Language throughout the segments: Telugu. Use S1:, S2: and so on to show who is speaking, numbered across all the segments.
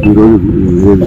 S1: ఈరోజు లేదు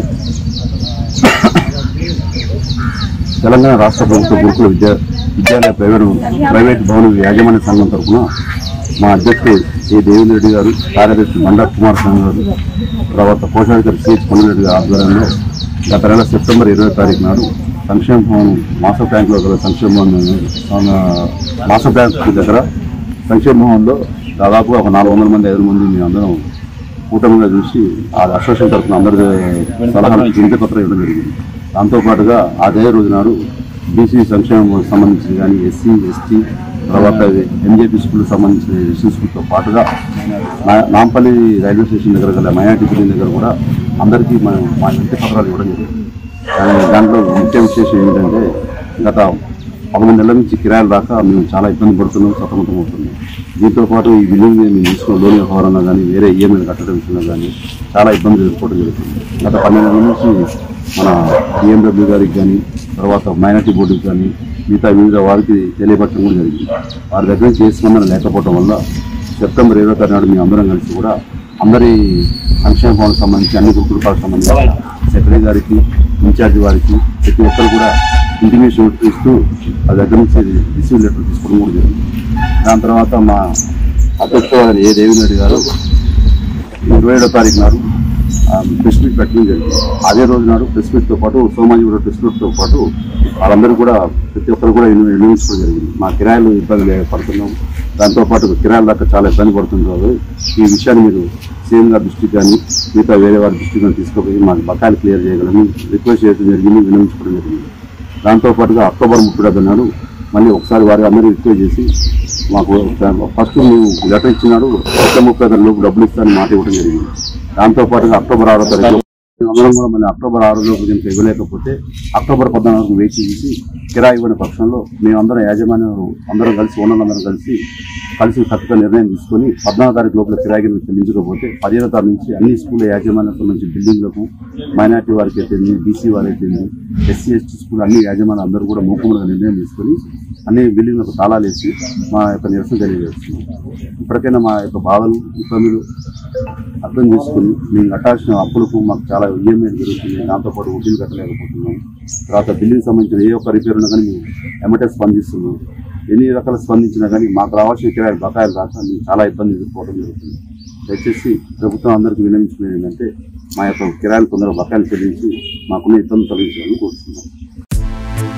S1: తెలంగాణ రాష్ట్ర ప్రభుత్వ గురుకుల విద్యా విద్యాలయ ప్రైవేట్ ప్రైవేట్ భవన యాజమాన్య సంఘం తరఫున మా అధ్యక్షుడు ఏ దేవేంద్ర రెడ్డి గారు కార్యదర్శి బండా కుమార్ స్వామి గారు తర్వాత కోశాధికారి సిహెచ్ కొండరెడ్డి గారి ఆధ్వర్యంలో గత నెల సెప్టెంబర్ ఇరవై తారీఖు నాడు సంక్షేమ భవన్ మాస బ్యాంకులో గల సంక్షేమ భవన్ ఆ, మాస బ్యాంక్ దగ్గర సంక్షేమ భవన్లో దాదాపుగా ఒక నాలుగు వందల మంది ఐదు మంది మేము అందరం కూటమిగా చూసి ఆ అసోసియేషన్ తరఫున అందరి సలహాలు వినతి పత్రం ఇవ్వడం జరిగింది దాంతోపాటుగా అదే రోజు నాడు బీసీ సంక్షేమం సంబంధించి కానీ ఎస్సీ ఎస్టీ తర్వాత ఎంజేపీ స్కూల్ సంబంధించిన ఎస్సీ స్కూల్తో పాటుగా నా- నాంపల్లి రైల్వే స్టేషన్ దగ్గర గల మైనార్టీ బిల్డింగ్ దగ్గర కూడా అందరికీ మనం మా ఇంటి పత్రాలు ఇవ్వడం జరిగింది కానీ దాంట్లో ముఖ్య విశేషం ఏంటంటే గత పదకొండు నెలల నుంచి కిరాయిలు రాక మేము చాలా ఇబ్బంది పడుతున్నాం సతమతం అవుతున్నాం దీంతో పాటు ఈ బిల్డింగ్ మీద మేము తీసుకున్న లోన్ వ్యవహారంలో కానీ వేరే ఈఎంఐలు కట్టడం విషయంలో కానీ చాలా ఇబ్బందులు ఎదుర్కోవడం జరుగుతుంది గత పన్నెండు నెలల నుంచి మన బిఎండబ్ల్యూ గారికి కానీ తర్వాత మైనార్టీ బోర్డుకి కానీ మిగతా వివిధ వారికి తెలియపరచడం కూడా జరిగింది వారి దగ్గర నుంచి ఏ స్పందన లేకపోవడం వల్ల సెప్టెంబర్ ఇరవై తారీఖు నాడు మేము అందరం కలిసి కూడా అందరి సంక్షేమ భవన్ సంబంధించి అన్ని గురుకులకు సంబంధించి సెక్రటరీ గారికి ఇన్ఛార్జి వారికి ప్రతి ఒక్కరు కూడా ఇంటిమేషన్ ఇస్తూ ఆ దగ్గర నుంచి రిసీవ్ లెటర్ తీసుకోవడం కూడా జరిగింది దాని తర్వాత మా అధ్యక్షుడు ఏ దేవేంద్ర రెడ్డి గారు ఇరవై ఏడో తారీఖు నాడు ప్రెస్ మీట్ పెట్టడం జరిగింది అదే రోజు నాడు ప్రెస్ మీట్తో పాటు సోమాజీ కూడా ప్రెస్ మీట్తో పాటు వాళ్ళందరూ కూడా ప్రతి ఒక్కరు కూడా నిర్ణయించుకోవడం జరిగింది మా కిరాయిలు ఇబ్బంది లే- పడుతున్నాం దాంతోపాటు కిరాయిల దాకా చాలా ఇబ్బంది పడుతుంటారు ఈ విషయాన్ని మీరు సీఎం గారి దృష్టికి కానీ మిగతా వేరే వారి దృష్టికి కానీ తీసుకుపోయి మాకు బకాయిలు క్లియర్ చేయగలని రిక్వెస్ట్ చేయడం జరిగింది వినియోగించుకోవడం జరిగింది దాంతోపాటుగా అక్టోబర్ ముప్పై నాడు మళ్ళీ ఒకసారి వారి అందరూ రిక్వెస్ట్ చేసి మాకు ఫస్ట్ మేము లెటర్ ఇచ్చినాడు ఒక ముప్పై లోపు డబ్బులు ఇస్తానని మాట ఇవ్వడం జరిగింది దాంతో పాటుగా అక్టోబర్ ఆరో తారీఖు అందరం కూడా మళ్ళీ అక్టోబర్ ఆరో లోపు కనుక ఇవ్వలేకపోతే అక్టోబర్ పద్నాలుగు వేచి చూసి కిరాయి ఇవ్వని పక్షంలో మేమందరం యాజమాన్యం అందరం కలిసి ఓనర్లందరం కలిసి కలిసి ఖచ్చితంగా నిర్ణయం తీసుకొని పద్నాలుగు తారీఖు లోపల కిరాయి కింద చెల్లించకపోతే పదిహేనో తారీఖు నుంచి అన్ని స్కూల్ యాజమాన్యం సంబంధించి బిల్డింగ్లకు మైనార్టీ వారికి అయితే బీసీ వారికి అయితే ఎస్సీ ఎస్టీ స్కూల్ అన్ని యాజమాన్యం అందరూ కూడా మూకుములుగా నిర్ణయం తీసుకొని అన్ని బిల్డింగ్లకు తాళాలు వేసి మా యొక్క నిరసన తెలియజేస్తున్నాం ఇప్పటికైనా మా యొక్క బాధలు ఇబ్బందులు అర్థం చేసుకుని మేము కట్టాల్సిన అప్పులకు మాకు చాలా ఈఎంఐ జరుగుతుంది దాంతోపాటు వడ్డీలు కట్టలేకపోతున్నాం తర్వాత బిల్డింగ్ సంబంధించిన ఏ ఒక్క రిపేర్ ఉన్నా కానీ మేము ఎమ్మటే స్పందిస్తున్నాం ఎన్ని రకాల స్పందించినా కానీ మాకు రావాల్సిన కిరాయి బకాయిలు రాక మేము చాలా ఇబ్బంది ఎదుర్కోవడం జరుగుతుంది దయచేసి ప్రభుత్వం అందరికీ వినియోగించుకునేది ఏంటంటే మా యొక్క కిరాయిలు తొందరగా బకాయిలు చెల్లించి మాకున్న ఇబ్బంది తొలగించాలని కోరుతున్నాం